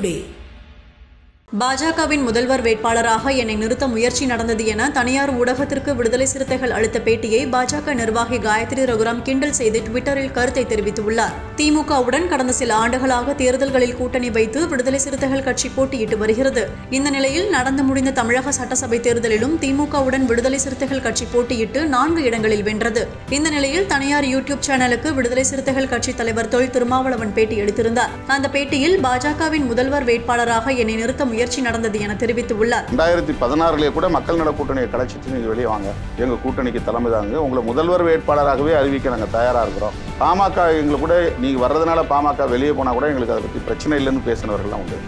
today பாஜகவின் முதல்வர் வேட்பாளராக என்னை நிறுத்த முயற்சி நடந்தது என தனியார் ஊடகத்திற்கு விடுதலை சிறுத்தைகள் அளித்த பேட்டியை பாஜக நிர்வாகி காயத்ரி ரகுராம் கிண்டல் செய்து ட்விட்டரில் கருத்தை தெரிவித்துள்ளார் திமுகவுடன் கடந்த சில ஆண்டுகளாக தேர்தல்களில் கூட்டணி வைத்து விடுதலை சிறுத்தைகள் கட்சி போட்டியிட்டு வருகிறது இந்த நிலையில் நடந்து முடிந்த தமிழக சட்டசபை தேர்தலிலும் திமுகவுடன் விடுதலை சிறுத்தைகள் கட்சி போட்டியிட்டு நான்கு இடங்களில் வென்றது இந்த நிலையில் தனியார் யூடியூப் சேனலுக்கு விடுதலை சிறுத்தைகள் கட்சி தலைவர் தொல் திருமாவளவன் பேட்டி எடுத்திருந்தார் அந்த பேட்டியில் பாஜகவின் முதல்வர் வேட்பாளராக என்னை நிறுத்த முயற்சி நடந்தது என தெரிவித்துள்ளார் ரெண்டாயிரத்தி பதினாறுலேயே கூட மக்கள் நல கூட்டணியை கலைச்சிட்டு நீங்கள் வெளியே வாங்க எங்கள் கூட்டணிக்கு தலைமை தாங்க உங்களை முதல்வர் வேட்பாளராகவே அறிவிக்க நாங்கள் தயாராக இருக்கிறோம் பாமக எங்களுக்கு கூட நீங்கள் வர்றதுனால பாமக வெளியே போனால் கூட எங்களுக்கு அதை பற்றி பிரச்சனை இல்லைன்னு பேசினவர்கள்லாம் உண்டு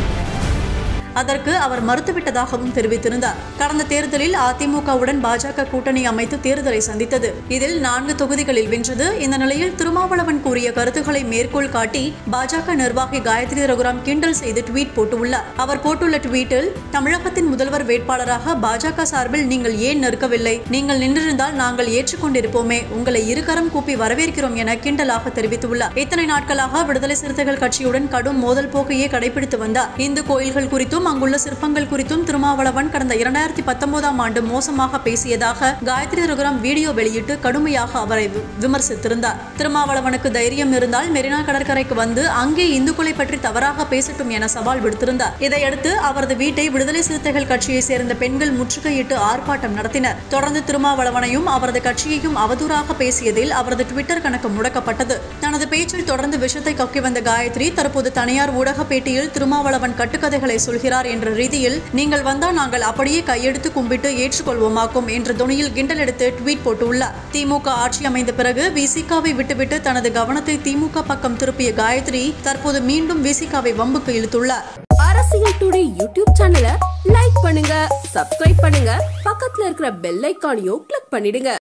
அதற்கு அவர் மறுத்துவிட்டதாகவும் தெரிவித்திருந்தார் கடந்த தேர்தலில் அதிமுகவுடன் பாஜக கூட்டணி அமைத்து தேர்தலை சந்தித்தது இதில் நான்கு தொகுதிகளில் வென்றது இந்த நிலையில் திருமாவளவன் கூறிய கருத்துக்களை மேற்கோள் காட்டி பாஜக நிர்வாகி காயத்ரி ரகுராம் கிண்டல் செய்து ட்வீட் போட்டுள்ளார் அவர் போட்டுள்ள ட்வீட்டில் தமிழகத்தின் முதல்வர் வேட்பாளராக பாஜக சார்பில் நீங்கள் ஏன் நிற்கவில்லை நீங்கள் நின்றிருந்தால் நாங்கள் ஏற்றுக்கொண்டிருப்போமே உங்களை இருகரம் கூப்பி வரவேற்கிறோம் என கிண்டலாக தெரிவித்துள்ளார் இத்தனை நாட்களாக விடுதலை சிறுத்தைகள் கட்சியுடன் கடும் மோதல் போக்கையே கடைபிடித்து வந்தார் இந்து கோயில்கள் குறித்தும் அங்குள்ள சிற்பங்கள் குறித்தும் திருமாவளவன் கடந்த இரண்டாயிரத்தி பத்தொன்பதாம் ஆண்டு மோசமாக பேசியதாக காயத்ரி ரகுராம் வீடியோ வெளியிட்டு கடுமையாக அவரை வி- விமர்சித்திருந்தார் திருமாவளவனுக்கு தைரியம் இருந்தால் மெரினா கடற்கரைக்கு வந்து அங்கே இந்துக்களை பற்றி தவறாக பேசட்டும் என சவால் விடுத்திருந்தார் இதையடுத்து அவரது வீட்டை விடுதலை சிறுத்தைகள் கட்சியை சேர்ந்த பெண்கள் முற்றுகையிட்டு ஆர்ப்பாட்டம் நடத்தினர் தொடர்ந்து திருமாவளவனையும் அவரது கட்சியையும் அவதூறாக பேசியதில் அவரது ட்விட்டர் கணக்கு முடக்கப்பட்டது தனது பேச்சில் தொடர்ந்து விஷத்தை கக்கி வந்த காயத்ரி தற்போது தனியார் ஊடக பேட்டியில் திருமாவளவன் கட்டுக்கதைகளை சொல்கிறார் என்ற ரீதியில் நீங்கள் வந்தால் நாங்கள் அப்படியே கையெடுத்து கும்பிட்டு ஏற்றுக்கொள்வோமாக்கும் என்ற துணியில் கிண்டல் எடுத்து ட்வீட் போட்டுள்ளார் திமுக ஆட்சி அமைந்த பிறகு விசிகாவை விட்டுவிட்டு தனது கவனத்தை திமுக பக்கம் திருப்பிய காயத்ரி தற்போது மீண்டும் விசிகாவை வம்புக்கு இழுத்துள்ளார் அரசியல் டுடே யூடியூப் சேனலை லைக் பண்ணுங்க சப்ஸ்கிரைப் பண்ணுங்க பக்கத்துல இருக்கிற பெல் ஐக்கானையும் கிளிக் பண்ணிடுங்க